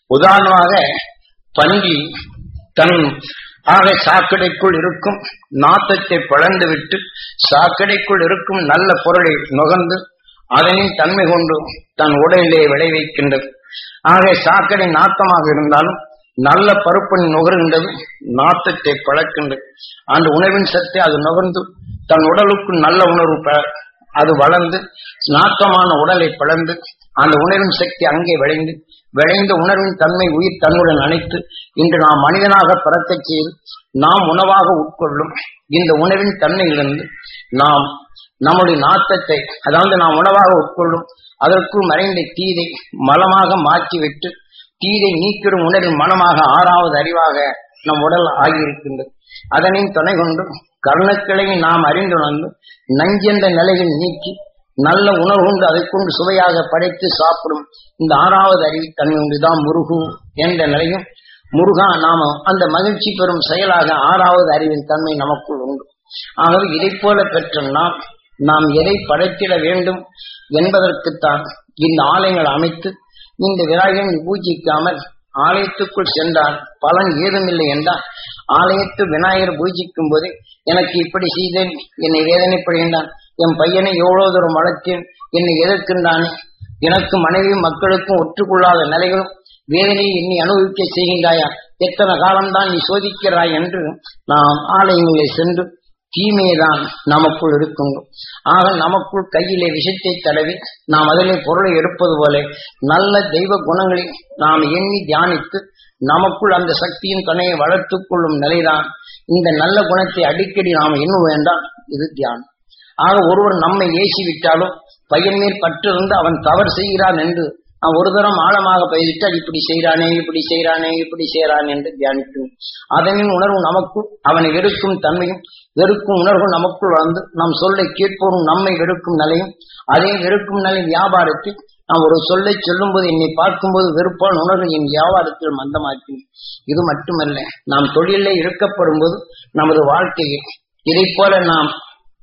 உதாரணமாக பன்றி தன் ஆக சாக்கடைக்குள் இருக்கும் நாத்தத்தை பிளந்து விட்டு சாக்கடைக்குள் இருக்கும் நல்ல பொருளை நுகர்ந்து அதனின் தன்மை கொண்டு தன் உடலிலே விளைவிக்கின்றது ஆக சாக்கடை நாத்தமாக இருந்தாலும் நல்ல பருப்பை நுகர்கின்றது நாத்தத்தை பழக்கின்றது அந்த உணவின் சத்தை அது நுகர்ந்து தன் உடலுக்கு நல்ல உணர்வு பெற அது வளர்ந்து நாட்டமான உடலை பிளந்து அந்த உணர்வின் சக்தி அங்கே விளைந்து விளைந்த உணர்வின் தன்மை உயிர் தன்னுடன் அணைத்து இன்று நாம் மனிதனாக பிறக்கச் செய்து நாம் உணவாக உட்கொள்ளும் இந்த உணவின் தன்மையிலிருந்து நாம் நம்முடைய நாட்டத்தை அதாவது நாம் உணவாக உட்கொள்ளும் அதற்குள் மறைந்த தீதை மலமாக மாற்றிவிட்டு தீதை நீக்கிடும் உணர்வின் மனமாக ஆறாவது அறிவாக நம் உடல் ஆகியிருக்கின்றது அதனின் துணை கொண்டு கர்ணக்கிளையை நாம் அறிந்துணர்ந்து நஞ்சென்ற நிலையில் நீக்கி நல்ல உணவு கொண்டு அதை கொண்டு சுவையாக படைத்து சாப்பிடும் இந்த ஆறாவது அறிவு தன்மை ஒன்றுதான் முருகு என்ற நிலையும் முருகா நாம அந்த மகிழ்ச்சி பெறும் செயலாக ஆறாவது அறிவின் தன்மை நமக்குள் உண்டு ஆகவே இதை போல பெற்ற நாம் நாம் எதை படைத்திட வேண்டும் என்பதற்குத்தான் இந்த ஆலயங்கள் அமைத்து இந்த விநாயகனை பூஜிக்காமல் ஆலயத்துக்குள் சென்றால் பலன் ஏதுமில்லை என்றால் ஆலயத்து விநாயகர் பூஜிக்கும் போது எனக்கு இப்படி செய்தேன் என்னை வேதனைப்படுகின்றான் என் பையனை எவ்வளவு தூரம் வளர்த்தேன் என்னை எதிர்க்கின்றானே எனக்கு மனைவியும் மக்களுக்கும் ஒற்றுக்கொள்ளாத நிலைகளும் வேதனையை எண்ணி அனுபவிக்க செய்கின்றாயா எத்தனை காலம்தான் நீ சோதிக்கிறாய் என்று நாம் ஆலயங்களில் சென்று தீமையைதான் நமக்குள் இருக்கின்றோம் ஆக நமக்குள் கையிலே விஷத்தை தடவி நாம் அதிலே பொருளை எடுப்பது போல நல்ல தெய்வ குணங்களை நாம் எண்ணி தியானித்து நமக்குள் அந்த சக்தியின் துணையை வளர்த்துக் கொள்ளும் நிலைதான் இந்த நல்ல குணத்தை அடிக்கடி நாம் எண்ணும் வேண்டாம் இது தியானம் ஆக ஒருவர் நம்மை ஏசி விட்டாலும் பையன் மேல் பற்றிருந்து அவன் தவறு செய்கிறான் என்று அவன் ஒரு தரம் ஆழமாக பயிரிட்டால் இப்படி செய்கிறானே இப்படி செய்கிறானே இப்படி செய்கிறான் என்று தியானிக்கும் அதனின் உணர்வு நமக்குள் அவனை வெறுக்கும் தன்மையும் வெறுக்கும் உணர்வு நமக்குள் வந்து நம் சொல்லை கேட்போரும் நம்மை வெறுக்கும் நிலையும் அதே வெறுக்கும் நிலை வியாபாரத்தில் நாம் ஒரு சொல்லை சொல்லும்போது என்னை பார்க்கும்போது வெறுப்பான உணர்வு என் வியாபாரத்தில் மந்தமாக்கி இது மட்டுமல்ல நாம் தொழிலே இருக்கப்படும் போது நமது வாழ்க்கையில் இதை போல நாம்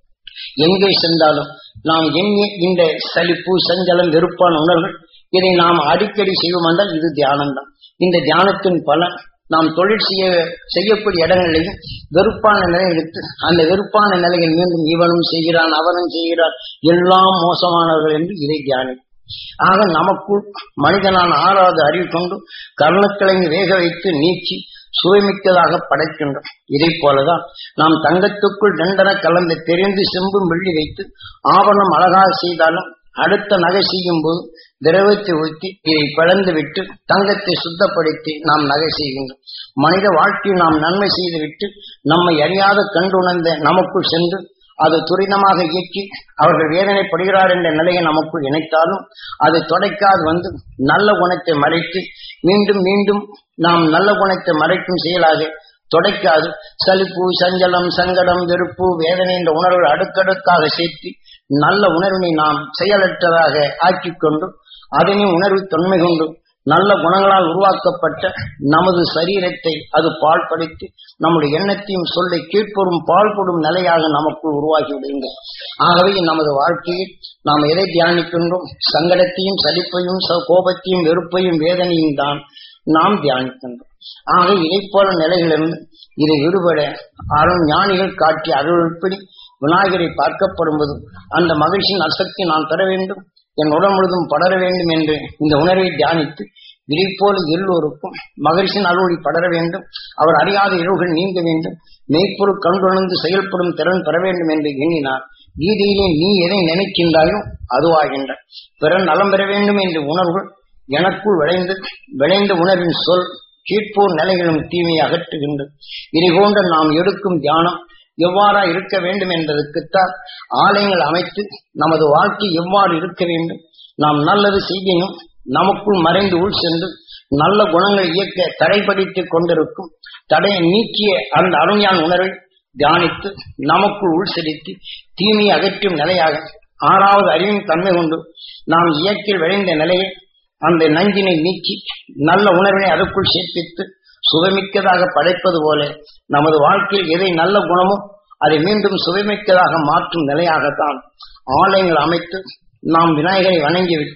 எங்கே சென்றாலும் நாம் எண்ணி இந்த சலிப்பு சஞ்சலம் வெறுப்பான உணர்வுகள் இதை நாம் அடிக்கடி செய்வோம் என்றால் இது தியானம்தான் இந்த தியானத்தின் பலன் நாம் தொழில் செய்ய செய்யக்கூடிய இடங்களிலையும் வெறுப்பான நிலை எடுத்து அந்த வெறுப்பான நிலையில் மீண்டும் இவனும் செய்கிறான் அவனும் செய்கிறான் எல்லாம் மோசமானவர்கள் என்று இதை தியானி ஆக நமக்குள் மனிதனான ஆறாவது அறிவு கொண்டு கர்ணக்கிழங்கு வேக வைத்து நீக்கி சுவைமிக்கதாக படைக்கின்றோம் இதை போலதான் நாம் தங்கத்துக்குள் தண்டன கலந்து தெரிந்து செம்பும் வெள்ளி வைத்து ஆவணம் அழகாக செய்தாலும் அடுத்த நகை செய்யும் போது திரவத்தை ஊற்றி இதை பிளந்து விட்டு தங்கத்தை சுத்தப்படுத்தி நாம் நகை செய்கின்றோம் மனித வாழ்க்கையில் நாம் நன்மை செய்துவிட்டு நம்மை அறியாத கண்டுணர்ந்த நமக்குள் சென்று அது துரிதமாக இயக்கி அவர்கள் வேதனைப்படுகிறார் என்ற நிலையை நமக்குள் இணைத்தாலும் அது தொடைக்காது வந்து நல்ல குணத்தை மறைத்து மீண்டும் மீண்டும் நாம் நல்ல குணத்தை மறைக்கும் செயலாக தொடைக்காது சலிப்பு சஞ்சலம் சங்கடம் வெறுப்பு வேதனை என்ற உணர்வுகள் அடுக்கடுக்காக சேர்த்து நல்ல உணர்வினை நாம் செயலற்றதாக ஆக்கிக் கொண்டு அதனை உணர்வு தொன்மை கொண்டு நல்ல குணங்களால் உருவாக்கப்பட்ட நமது சரீரத்தை அது பாழ்படுத்தி நம்முடைய எண்ணத்தையும் சொல்லை கேட்போரும் பாழ்படும் நிலையாக நமக்குள் உருவாகி விடுங்க ஆகவே நமது வாழ்க்கையில் நாம் எதை தியானிக்கின்றோம் சங்கடத்தையும் சலிப்பையும் கோபத்தையும் வெறுப்பையும் வேதனையும் தான் நாம் தியானிக்கின்றோம் ஆக இதை போல நிலைகளிலிருந்து இதை விடுபட அருள் ஞானிகள் காட்டிய அருள்படி விநாயகரை பார்க்கப்படும்போது அந்த மகிழ்ச்சியின் அசக்தி நான் பெற வேண்டும் என் உடல் முழுதும் படர வேண்டும் என்று இந்த உணர்வை தியானித்து இதை போல எல்லோருக்கும் மகிழ்ச்சியின் அருளி படர வேண்டும் அவர் அறியாத இரவுகள் நீங்க வேண்டும் மெய்ப்பொருள் கண்டுணர்ந்து செயல்படும் திறன் பெற வேண்டும் என்று எண்ணினார் கீதையிலே நீ எதை நினைக்கின்றாயோ அதுவாகின்ற பிறன் நலம் பெற வேண்டும் என்ற உணர்வுகள் எனக்குள் விளைந்து விளைந்த உணர்வின் சொல் கீழ்ப்போர் நிலைகளும் தீமையை அகற்றுகின்றது இதை போன்ற நாம் எடுக்கும் தியானம் எவ்வாறா இருக்க வேண்டும் என்பதற்குத்தான் ஆலயங்கள் அமைத்து நமது வாழ்க்கை எவ்வாறு இருக்க வேண்டும் நாம் நல்லது செய்யணும் நமக்குள் மறைந்து உள் சென்று நல்ல குணங்களை இயக்க தடைப்படுத்திக் கொண்டிருக்கும் தடையை நீக்கிய அந்த அருஞான் உணர்வை தியானித்து நமக்குள் உள் செலுத்தி தீமையை அகற்றும் நிலையாக ஆறாவது அறிவின் தன்மை கொண்டு நாம் இயற்கையில் விளைந்த நிலையை அந்த நஞ்சினை நீக்கி நல்ல உணர்வினை அதற்குள் சேர்ப்பித்து சுகமிக்கதாக படைப்பது போல நமது வாழ்க்கையில் எதை நல்ல குணமோ அதை மீண்டும் சுவைமிக்கதாக மாற்றும் நிலையாகத்தான் ஆலயங்கள் அமைத்து நாம் விநாயகரை வணங்கிவிட்டு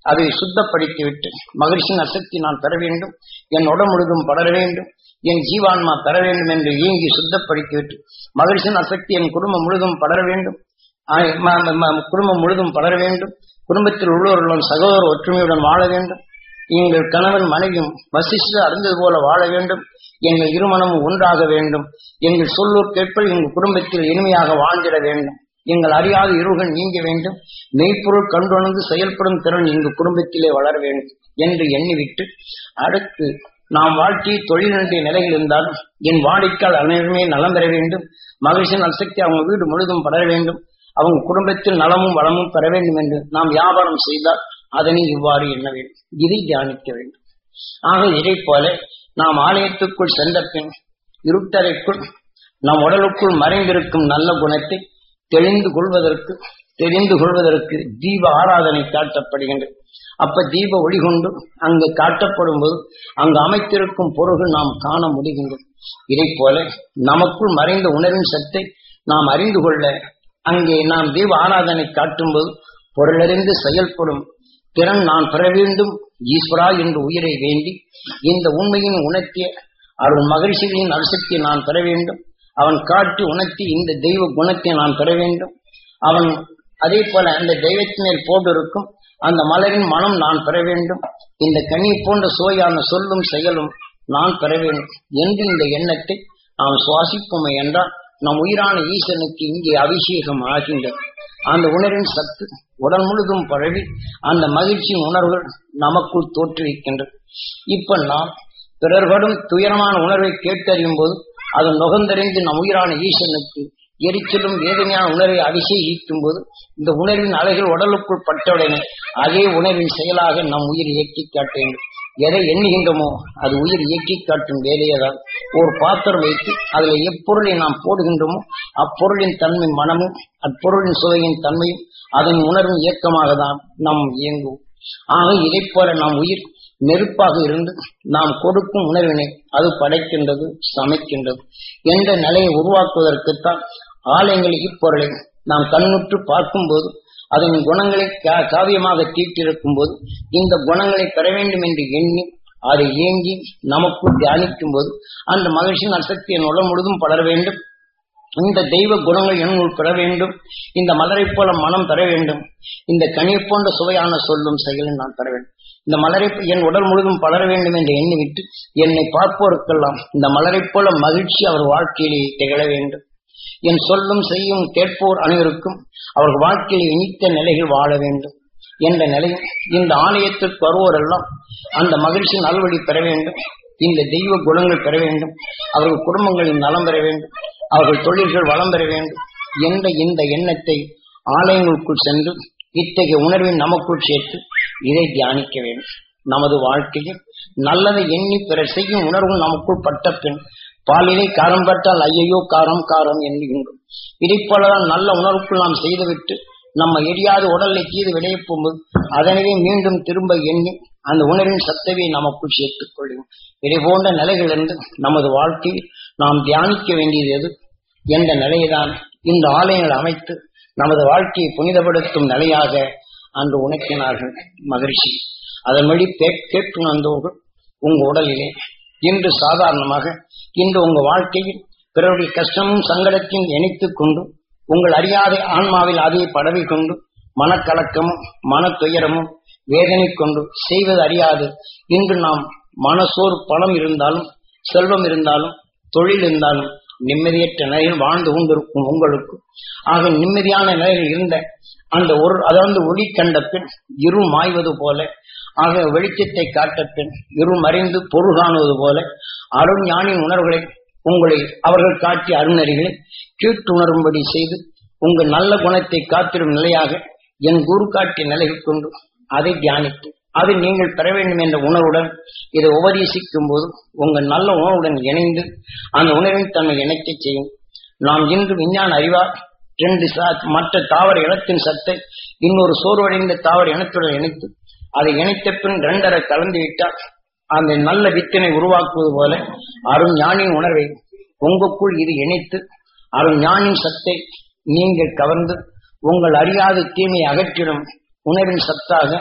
அதை சுத்தப்படுத்திவிட்டு மகிழ்ச்சியின் அசக்தி நான் பெற வேண்டும் என் உடல் முழுதும் படர வேண்டும் என் ஜீவான்மா பெற வேண்டும் என்று இயங்கி சுத்தப்படுத்திவிட்டு மகிழ்ச்சியின் அசக்தி என் குடும்பம் முழுதும் படர வேண்டும் ஆ- ம- ம- ம- குடும்பம் முழுதும் படர வேண்டும் குடும்பத்தில் உள்ளவர்களும் சகோதர ஒற்றுமையுடன் வாழ வேண்டும் எங்கள் கணவன் மனைவியும் வசிஷ்டு அறிந்தது போல வாழ வேண்டும் எங்கள் இருமனமும் ஒன்றாக வேண்டும் எங்கள் சொல்லூர் கேட்பல் எங்கள் குடும்பத்தில் இனிமையாக வாழ்ந்திட வேண்டும் எங்கள் அறியாத இருள்கள் நீங்க வேண்டும் மெய்ப்பொருள் கண்டுணர்ந்து செயல்படும் திறன் எங்கள் குடும்பத்திலே வளர வேண்டும் என்று எண்ணிவிட்டு அடுத்து நாம் வாழ்க்கை தொழில் நின்ற நிலையில் இருந்தாலும் என் வாடிக்கையால் அனைவருமே நலம் பெற வேண்டும் மகிழ்ச்சியின் அசக்தி அவங்க வீடு முழுதும் படர வேண்டும் அவங்க குடும்பத்தில் நலமும் வளமும் பெற வேண்டும் என்று நாம் வியாபாரம் செய்தால் அதனை இவ்வாறு எண்ண வேண்டும் இதை தியானிக்க வேண்டும் ஆக இதை போல நாம் ஆலயத்துக்குள் சென்ற பின் இருட்டறைக்குள் நம் உடலுக்குள் மறைந்திருக்கும் நல்ல குணத்தை தெளிந்து கொள்வதற்கு தெரிந்து கொள்வதற்கு தீப ஆராதனை காட்டப்படுகின்றது அப்ப தீப ஒளி கொண்டு அங்கு காட்டப்படும் போது அங்கு அமைத்திருக்கும் பொருள்கள் நாம் காண முடிகின்றது இதை போல நமக்குள் மறைந்த உணர்வின் சத்தை நாம் அறிந்து கொள்ள அங்கே நாம் தீப ஆராதனை காட்டும்போது பொருளறிந்து செயல்படும் திறன் நான் பெற வேண்டும் ஈஸ்வரா என்று உயிரை வேண்டி இந்த உண்மையின் உணர்த்திய அருள் மகிழ்ச்சிகளின் அரசக்தியை நான் பெற வேண்டும் அவன் காட்டி உணர்த்தி இந்த தெய்வ குணத்தை நான் பெற வேண்டும் அவன் அதே போல அந்த தெய்வத்தின் மேல் போட்டிருக்கும் அந்த மலரின் மனம் நான் பெற வேண்டும் இந்த கனி போன்ற சுவையான சொல்லும் செயலும் நான் பெற வேண்டும் என்று இந்த எண்ணத்தை நாம் சுவாசிப்போமே என்றால் நம் உயிரான ஈசனுக்கு இங்கே அபிஷேகம் ஆகின்றது அந்த உணர்வின் சத்து உடல் முழுதும் பரவி அந்த மகிழ்ச்சியின் உணர்வுகள் நமக்குள் தோற்றுவிக்கின்றது இப்ப நாம் பிறர்படும் துயரமான உணர்வை கேட்டறியும் போது அது நுகர்ந்தறிந்து நம் உயிரான ஈசனுக்கு எரிச்சலும் வேதனையான உணர்வை அபிஷேகிக்கும் போது இந்த உணர்வின் அலைகள் உடலுக்குள் பட்டவுடனே அதே உணர்வின் செயலாக நம் உயிர் இயக்கி காட்ட வேண்டும் எதை எண்ணுகின்றோமோ அது உயிர் இயக்கி காட்டும் வேலையதான் ஒரு பாத்திரம் வைத்து அதுல எப்பொருளை நாம் போடுகின்றோமோ அப்பொருளின் தன்மை மனமும் அப்பொருளின் சுவையின் தன்மையும் அதன் உணர்வும் இயக்கமாக தான் நாம் இயங்குவோம் ஆக இதை போல நாம் உயிர் நெருப்பாக இருந்து நாம் கொடுக்கும் உணர்வினை அது படைக்கின்றது சமைக்கின்றது என்ற நிலையை உருவாக்குவதற்குத்தான் ஆலயங்கள் இப்பொருளை நாம் கண்ணுற்று பார்க்கும்போது அதன் குணங்களை கா- காவியமாக தீட்டிருக்கும் போது இந்த குணங்களை பெற வேண்டும் என்று எண்ணி அதை ஏங்கி நமக்குள் தியானிக்கும் போது அந்த மகிழ்ச்சியின் அசக்தி என் உடல் முழுதும் படர வேண்டும் இந்த தெய்வ குணங்கள் என்னுள் பெற வேண்டும் இந்த மலரைப் போல மனம் பெற வேண்டும் இந்த கனி போன்ற சுவையான சொல்லும் செயலும் நான் பெற வேண்டும் இந்த மலரை என் உடல் முழுதும் பலர வேண்டும் என்று எண்ணிவிட்டு என்னை பார்ப்போருக்கெல்லாம் இந்த மலரைப் போல மகிழ்ச்சி அவர் வாழ்க்கையிலே திகழ வேண்டும் என் சொல்லும் செய்யும் கேட்போர் அனைவருக்கும் அவர் வாழ்க்கையில் இனித்த நிலையில் வாழ வேண்டும் என்ற நிலையில் இந்த ஆலயத்திற்கு வருவோரெல்லாம் அந்த மகிழ்ச்சி நல்வழி பெற வேண்டும் இந்த தெய்வ குணங்கள் பெற வேண்டும் அவர்கள் குடும்பங்களின் நலம் பெற வேண்டும் அவர்கள் தொழில்கள் வளம் பெற வேண்டும் என்ற இந்த எண்ணத்தை ஆலயங்களுக்குள் சென்று இத்தகைய உணர்வின் நமக்குள் சேர்த்து இதை தியானிக்க வேண்டும் நமது வாழ்க்கையில் நல்லதை எண்ணி பிறர் செய்யும் உணர்வு நமக்குள் பட்ட பின் பாலினை காரம் பட்டால் ஐயையோ காரம் காரம் என்கின்றோம் இதைப் போலதான் நல்ல உணர்வுக்குள் நாம் செய்துவிட்டு நம்ம எரியாத உடலை தீது விளையப் போகும்போது அதனவே மீண்டும் திரும்ப எண்ணி அந்த உணர்வின் சத்தவை நமக்குள் சேர்த்துக் கொள்ளும் இதை போன்ற நிலைகளிலிருந்து நமது வாழ்க்கையில் நாம் தியானிக்க வேண்டியது எது என்ற நிலையைதான் இந்த ஆலயங்கள் அமைத்து நமது வாழ்க்கையை புனிதப்படுத்தும் நிலையாக அன்று உணர்த்தினார்கள் மகிழ்ச்சி அதன் வழி கேட்டுணர்ந்தவர்கள் உங்க உடலிலே இன்று சாதாரணமாக இன்று உங்க வாழ்க்கையில் பிறருடைய கஷ்டமும் சங்கடத்தையும் இணைத்துக் கொண்டு உங்கள் அறியாத ஆன்மாவில் அதை படவி கொண்டு மனக்கலக்கமும் மன துயரமும் வேதனை கொண்டு செய்வது அறியாது இன்று நாம் மனசோர் பணம் இருந்தாலும் செல்வம் இருந்தாலும் தொழில் இருந்தாலும் நிம்மதியற்ற நிலையில் வாழ்ந்து கொண்டிருக்கும் உங்களுக்கு ஆக நிம்மதியான நிலையில் இருந்த அந்த ஒரு அதாவது ஒளி கண்ட பின் இரு மாய்வது போல ஆக வெளிச்சத்தை காட்ட பின் இரு மறைந்து பொருள் காணுவது போல அருண் ஞானின் உணர்வுகளை உங்களை அவர்கள் காட்டிய அருணறிகளை கீட்டுணரும்படி செய்து உங்கள் நல்ல குணத்தை காத்திடும் நிலையாக என் குரு காட்டிய நிலைகள் கொண்டு அதை தியானித்து அது நீங்கள் பெற வேண்டும் என்ற உணர்வுடன் இதை உபதேசிக்கும் போது உங்கள் நல்ல உணர்வுடன் இணைந்து அந்த உணர்வின் தன்னை இணைக்க செய்யும் நாம் இன்று விஞ்ஞான அறிவார் ரெண்டு சா- மற்ற தாவர இனத்தின் சத்தை இன்னொரு சோர்வடைந்த தாவர இனத்துடன் இணைத்து அதை இணைத்த பின் ரெண்டரை கலந்து விட்டால் அந்த நல்ல வித்தினை உருவாக்குவது போல அருண் ஞானின் உணர்வை உங்களுக்குள் இது இணைத்து அருண் ஞானின் சத்தை நீங்கள் கவர்ந்து உங்கள் அறியாத தீமையை அகற்றிடும் உணர்வின் சத்தாக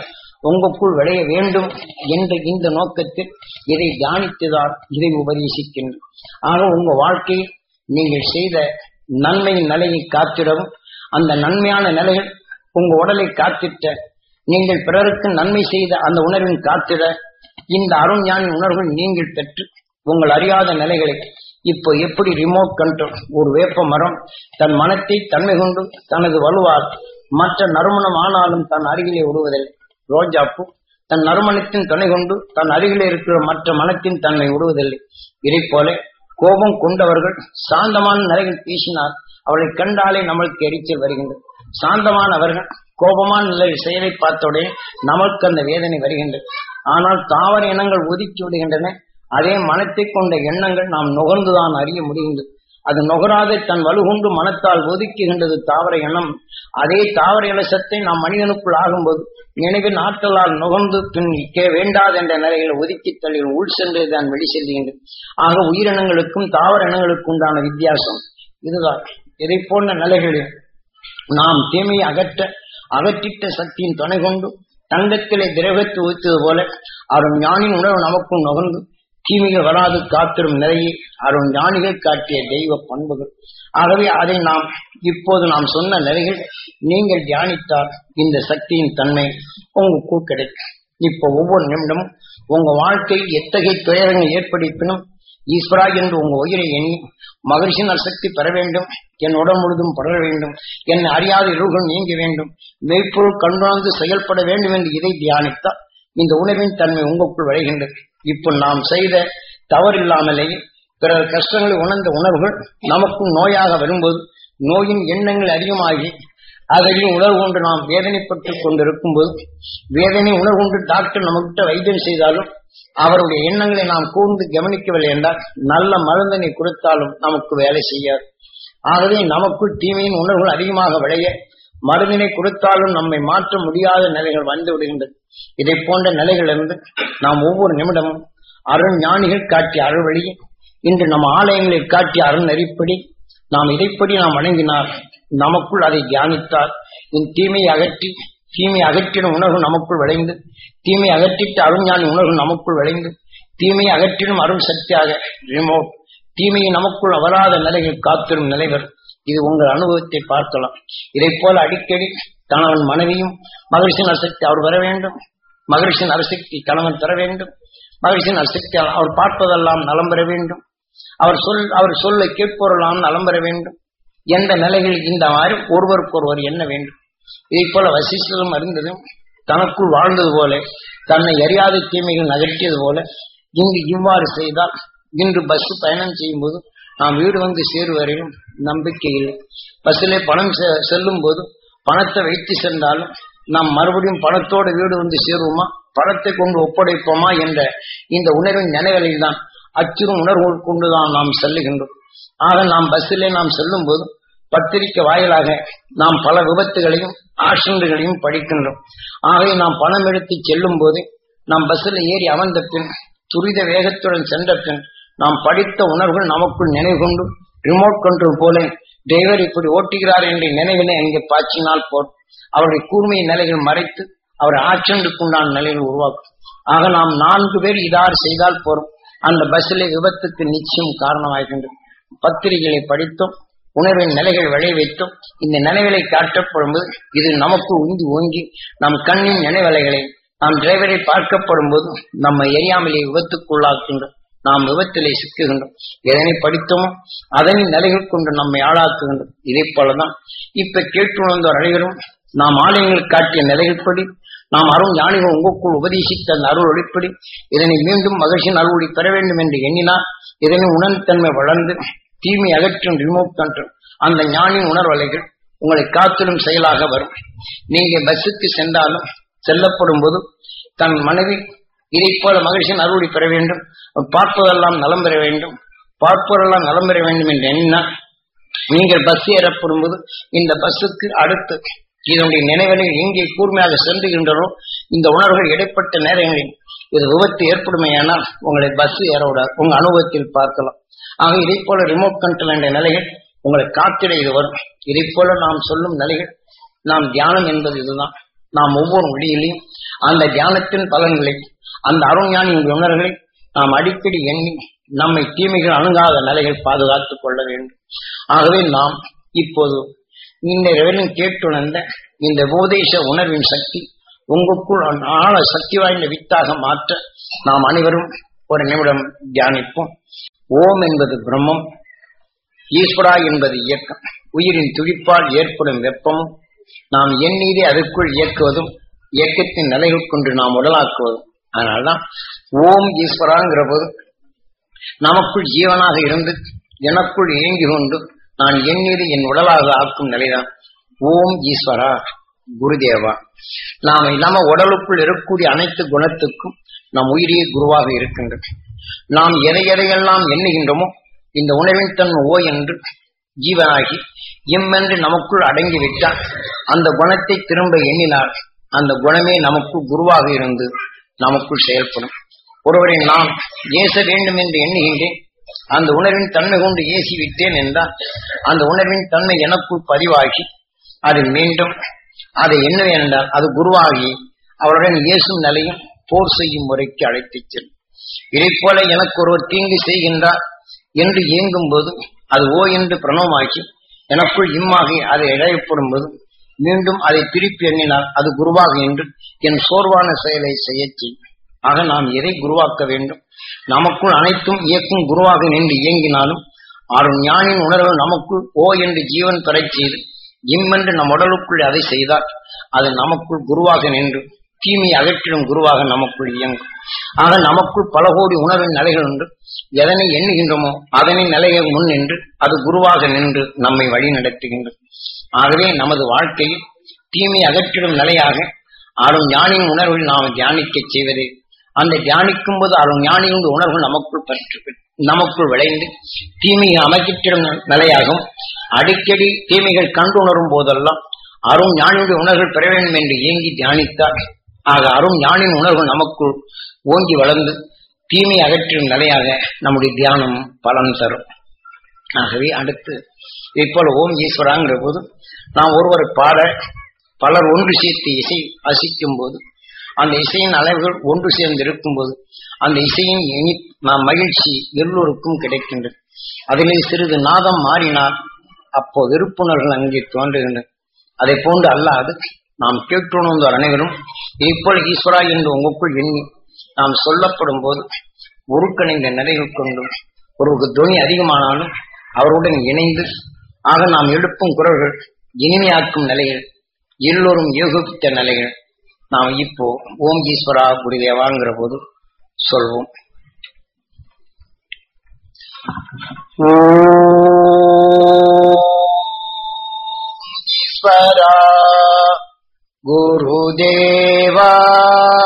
உங்களுக்குள் விளைய வேண்டும் என்ற இந்த நோக்கத்தில் இதை தியானித்துதான் இதை உபதேசிக்கின்றோம் ஆக உங்க வாழ்க்கையில் நீங்கள் செய்த நன்மையின் நிலையை காத்திடவும் அந்த நன்மையான நிலைகள் உங்க உடலை காத்திட்ட நீங்கள் பிறருக்கு நன்மை செய்த அந்த உணர்வின் காத்திட இந்த அருஞானி உணர்வுகள் நீங்கள் பெற்று உங்கள் அறியாத நிலைகளை இப்போ எப்படி ரிமோட் கண்ட்ரோல் ஒரு வேப்ப மரம் தன் மனத்தை தன்மை கொண்டு தனது வலுவால் மற்ற நறுமணம் ஆனாலும் தன் அருகிலே விடுவதில்லை ரோஜாப்பூ தன் நறுமணத்தின் துணை கொண்டு தன் அருகிலே இருக்கிற மற்ற மனத்தின் தன்மை விடுவதில்லை இதை போல கோபம் கொண்டவர்கள் சாந்தமான நிலையில் பேசினார் அவளை கண்டாலே நம்மளுக்கு எரிச்சல் வருகின்றது சாந்தமானவர்கள் கோபமான நிலையில் செயலை பார்த்தவுடனே நமக்கு அந்த வேதனை வருகின்றது ஆனால் தாவர இனங்கள் ஒதுக்கி விடுகின்றன அதே மனத்தை கொண்ட எண்ணங்கள் நாம் நுகர்ந்துதான் அறிய முடிகின்றது அது நுகராத தன் வலுகொண்டு மனத்தால் ஒதுக்குகின்றது தாவர எண்ணம் அதே தாவர இலசத்தை நாம் மனிதனுக்குள் ஆகும்போது நினைவின் ஆற்றலால் நுகர்ந்து பின்னிக்க வேண்டாத என்ற நிலையில் ஒதுக்கி தள்ளி உள் சென்று தான் வெளி செல்கின்றது ஆக உயிரினங்களுக்கும் தாவர இனங்களுக்கும் உண்டான வித்தியாசம் இதுதான் இதை போன்ற நிலைகளில் நாம் தீமையை அகற்ற அகற்றிட்ட சக்தியின் துணை கொண்டு தங்கத்திலே திரவத்தை ஊற்றுவது போல அருண் ஞானின் உணர்வு நமக்கும் நுகர்ந்து தீமைகள் வராது காத்திரும் நிலையை அருண் ஞானிகள் காட்டிய தெய்வ பண்புகள் ஆகவே அதை நாம் இப்போது நாம் சொன்ன நிலையில் நீங்கள் தியானித்தால் இந்த சக்தியின் தன்மை உங்களுக்கு கிடைக்கும் இப்போ ஒவ்வொரு நிமிடமும் உங்க வாழ்க்கையில் எத்தகைய துயரங்கள் ஏற்படுத்தினும் ஈஸ்வரா என்று உங்க உயிரை எண்ணி மகிழ்ச்சியின் சக்தி பெற வேண்டும் என் உடல் முழுதும் படர வேண்டும் என் அறியாத இருள்கள் நீங்க வேண்டும் மெய்ப்பொருள் கண்டுணர்ந்து செயல்பட வேண்டும் என்று இதை தியானித்தால் இந்த உணவின் தன்மை உங்களுக்குள் விளைகின்றது இப்போ நாம் செய்த தவறில்லாமலேயே பிறர் கஷ்டங்களை உணர்ந்த உணர்வுகள் நமக்கும் நோயாக வரும்போது நோயின் எண்ணங்கள் அதிகமாகி அதையும் உணர்வு கொண்டு நாம் வேதனைப்பட்டுக் கொண்டிருக்கும் போது வேதனை உணர்வு கொண்டு டாக்டர் நம்மகிட்ட வைத்தியம் செய்தாலும் அவருடைய எண்ணங்களை நாம் கூர்ந்து கவனிக்கவில்லை என்றால் நல்ல மருந்தினை கொடுத்தாலும் நமக்கு வேலை செய்யாது ஆகவே நமக்குள் தீமையின் உணர்வுகள் அதிகமாக விளைய மருந்தினை கொடுத்தாலும் நம்மை மாற்ற முடியாத நிலைகள் வந்து விடுகின்றது இதை போன்ற நிலைகளிலிருந்து நாம் ஒவ்வொரு நிமிடமும் அருண் ஞானிகள் காட்டிய அருள் வழியை இன்று நம் ஆலயங்களில் காட்டிய அருண் நெறிப்படி நாம் இதைப்படி நாம் வணங்கினால் நமக்குள் அதை தியானித்தால் இந்த தீமையை அகற்றி தீமை அகற்றிடும் உணர்வு நமக்குள் விளைந்து தீமை அகற்றிட்டு அருஞானி உணர்வு நமக்குள் விளைந்து தீமையை அகற்றிடும் அருள் சக்தியாக ரிமோட் தீமையை நமக்குள் அவராத நிலையில் காத்திரும் நிலைகள் இது உங்கள் அனுபவத்தை பார்க்கலாம் இதை போல அடிக்கடி கணவன் மனைவியும் மகிழ்ச்சியின் அசக்தி அவர் வர வேண்டும் மகிழ்ச்சியின் அரசக்தி கணவன் தர வேண்டும் மகிழ்ச்சியின் அசக்தி அவர் பார்ப்பதெல்லாம் நலம் பெற வேண்டும் அவர் சொல் அவர் சொல்லை கேட்போரெல்லாம் நலம் பெற வேண்டும் எந்த நிலையில் இந்த மாதிரி ஒருவருக்கொருவர் என்ன வேண்டும் இதை போல வசிஷ்டரும் அறிந்ததும் தனக்குள் வாழ்ந்தது போல தன்னை அறியாத தீமைகள் நகர்த்தியது போல இங்கு இவ்வாறு செய்தால் இன்று பஸ் பயணம் செய்யும் போது நாம் வீடு வந்து சேருவரையும் நம்பிக்கை இல்லை பஸ்ஸிலே பணம் செல்லும் போது பணத்தை வைத்து சென்றாலும் நாம் மறுபடியும் பணத்தோடு வீடு வந்து சேருவோமா பணத்தை கொண்டு ஒப்படைப்போமா என்ற இந்த உணர்வின் நினைவுகளில் தான் அச்சுறும் உணர்வு கொண்டுதான் நாம் செல்லுகின்றோம் ஆக நாம் பஸ்ஸிலே நாம் செல்லும் போது பத்திரிக்கை வாயிலாக நாம் பல விபத்துகளையும் ஆக்சிடென்ட்களையும் படிக்கின்றோம் ஆகவே நாம் பணம் எடுத்து செல்லும் போது நாம் பஸ்ஸில் ஏறி அமர்ந்த பின் துரித வேகத்துடன் சென்ற பின் நாம் படித்த உணர்வுகள் நமக்குள் நினைவு கொண்டு ரிமோட் கண்ட்ரோல் போல டிரைவர் இப்படி ஓட்டுகிறார் என்ற நினைவினை அங்கே பாய்ச்சினால் போர் அவருடைய கூர்மையை நிலைகள் மறைத்து அவர் ஆக்சிடென்ட்டுக்குண்டான நிலைகள் உருவாக்கும் ஆக நாம் நான்கு பேர் இதாறு செய்தால் போறோம் அந்த பஸ்ஸிலே விபத்துக்கு நிச்சயம் காரணமாகின்றது பத்திரிகைகளை படித்தோம் உணர்வின் நிலைகள் விளைய வைத்தோம் இந்த நினைவுகளை காட்டப்படும்போது இது நமக்கு உந்தி ஓங்கி நம் கண்ணின் நினைவலைகளை நாம் டிரைவரை பார்க்கப்படும் போது நம்ம எரியாமலே விபத்துக்குள்ளாக்குகின்றோம் நாம் விபத்திலே சிக்குகின்றோம் எதனை படித்தோமோ அதனின் நிலைகள் கொண்டு நம்மை ஆளாக்குகின்றோம் இதை போலதான் இப்ப கேட்டுணர்ந்தோர் அனைவரும் நாம் ஆலயங்கள் காட்டிய நிலைகள்படி நாம் அருண் ஞானிகள் உங்களுக்குள் உபதேசித்த அந்த அருள் ஒளிப்படி இதனை மீண்டும் மகிழ்ச்சியின் அருளொளி பெற வேண்டும் என்று எண்ணினால் இதனை உணர்த்தன்மை வளர்ந்து தீமை அகற்றும் ரிமோட் கண்ட்ரோல் அந்த ஞானின் உணர்வலைகள் உங்களை காத்திடும் செயலாக வரும் நீங்க பஸ்ஸுக்கு சென்றாலும் செல்லப்படும் போது தன் மனைவி இதை போல மகிழ்ச்சியின் அருளி பெற வேண்டும் பார்ப்பதெல்லாம் நலம் பெற வேண்டும் பார்ப்பதெல்லாம் நலம் பெற வேண்டும் என்று எண்ணினால் நீங்கள் பஸ் ஏறப்படும் போது இந்த பஸ்ஸுக்கு அடுத்து இதனுடைய நினைவுகளை எங்கே கூர்மையாக சென்றுகின்றனோ இந்த உணர்வுகள் இடைப்பட்ட நேரங்களில் இது விபத்து ஏற்படுமையானால் உங்களை பஸ் ஏற விடாது உங்க அனுபவத்தில் பார்க்கலாம் ஆக இதை போல ரிமோட் கண்ட்ரோல் என்ற நிலைகள் உங்களை காத்திட இது வரும் இதை போல நாம் சொல்லும் நிலைகள் நாம் தியானம் என்பது இதுதான் நாம் ஒவ்வொரு வழியிலையும் அந்த தியானத்தின் பலன்களை அந்த அருஞானி உணர்வுகளை நாம் அடிக்கடி எண்ணி நம்மை தீமைகள் அணுகாத நிலைகள் பாதுகாத்துக் கொள்ள வேண்டும் ஆகவே நாம் இப்போது இந்த ரெவலும் கேட்டுணர்ந்த இந்த உபதேச உணர்வின் சக்தி உங்களுக்குள் ஆழ சக்தி வாய்ந்த வித்தாக மாற்ற நாம் அனைவரும் ஒரு நிமிடம் தியானிப்போம் ஓம் என்பது பிரம்மம் ஈஸ்வரா என்பது இயக்கம் உயிரின் துடிப்பால் ஏற்படும் வெப்பமும் நாம் எண்ணீரே அதற்குள் இயக்குவதும் இயக்கத்தின் நிலைகள் கொண்டு நாம் உடலாக்குவதும் அதனால்தான் ஓம் ஈஸ்வராங்கிற போது நமக்குள் ஜீவனாக இருந்து எனக்குள் இயங்கி கொண்டு நான் எண்ணீர் என் உடலாக ஆக்கும் நிலைதான் ஓம் ஈஸ்வரா குருதேவா நாம் நம்ம உடலுக்குள் இருக்கக்கூடிய அனைத்து குணத்துக்கும் நம் உயிரே குருவாக இருக்கின்றது நாம் எதை எதையெல்லாம் எண்ணுகின்றோமோ இந்த உணவின் தன்மை ஓ என்று ஜீவனாகி இம்மென்று நமக்குள் அடங்கிவிட்டால் அந்த குணத்தை திரும்ப எண்ணினார் அந்த குணமே நமக்கு குருவாக இருந்து நமக்குள் செயல்படும் ஒருவரை நாம் ஏச வேண்டும் என்று எண்ணுகின்றேன் அந்த உணர்வின் தன்மை கொண்டு ஏசி விட்டேன் என்றால் அந்த உணர்வின் தன்மை எனக்குள் பதிவாகி அது மீண்டும் அதை எண்ணுவேன் என்றால் அது குருவாகி அவருடன் இயேசும் நிலையும் போர் செய்யும் முறைக்கு அழைத்துச் செல்லும் இதை போல எனக்கு ஒருவர் தீங்கு செய்கின்றார் என்று இயங்கும் போது அது ஓ என்று பிரணவமாக்கி எனக்குள் இம்மாகி அதை இழையப்படும் போது மீண்டும் அதை திருப்பி எண்ணினால் அது குருவாக என்று என் சோர்வான செயலை செய்யச் செய்யும் ஆக நாம் எதை குருவாக்க வேண்டும் நமக்குள் அனைத்தும் இயக்கும் குருவாக நின்று இயங்கினாலும் ஆறும் ஞானின் உணர்வு நமக்குள் ஓ என்று ஜீவன் பெறச் செய்து இம்மென்று நம் உடலுக்குள் அதை செய்தால் அது நமக்குள் குருவாக நின்று தீமை அகற்றிடும் குருவாக நமக்குள் இயங்கும் ஆக நமக்குள் பல கோடி உணர்வின் நிலைகள் உண்டு எதனை எண்ணுகின்றோமோ அதனை நிலையை முன் நின்று அது குருவாக நின்று நம்மை வழி நடத்துகின்றது ஆகவே நமது வாழ்க்கையில் தீமை அகற்றிடும் நிலையாக அருண் ஞானியின் உணர்வில் நாம் தியானிக்க செய்வதே அந்த தியானிக்கும் போது அருண் ஞானியின் உணர்வு நமக்குள் பற்று நமக்குள் விளைந்து தீமையை அமைக்கிட்டிடும் நிலையாகும் அடிக்கடி தீமைகள் கண்டு உணரும் போதெல்லாம் அருண் ஞானியுடைய உணர்வுகள் பெற வேண்டும் என்று ஏங்கி தியானித்தால் ஆக அருண் ஞானின் உணர்வு நமக்குள் ஓங்கி வளர்ந்து தீமை அகற்றும் நிலையாக நம்முடைய தியானம் பலன் தரும் ஆகவே அடுத்து இப்போல ஓம் ஈஸ்வராங்கிற போது நாம் ஒருவர் பாட பலர் ஒன்று சேர்த்து இசை அசிக்கும் போது அந்த இசையின் அளவுகள் ஒன்று சேர்ந்து இருக்கும்போது அந்த இசையின் இனி நாம் மகிழ்ச்சி எல்லோருக்கும் கிடைக்கின்றது அதிலே சிறிது நாதம் மாறினால் அப்போ வெறுப்புணர்கள் அங்கே தோன்றுகின்றன அதை போன்று அல்லாது நாம் கேட்டுணர்ந்தோர் அனைவரும் இப்போல் ஈஸ்வரா என்று உங்களுக்குள் எண்ணி நாம் சொல்லப்படும் போது உருக்கணிந்த நிலைகள் கொண்டும் ஒருவருக்கு துணி அதிகமானாலும் அவருடன் இணைந்து ஆக நாம் எழுப்பும் குரல்கள் இனிமையாக்கும் நிலைகள் எல்லோரும் யோகித்த நிலைகள் நாம் இப்போ ஓம் ஈஸ்வரா குருதேவாங்கிற போது சொல்வோம் ஈஸ்வரா குருதேவா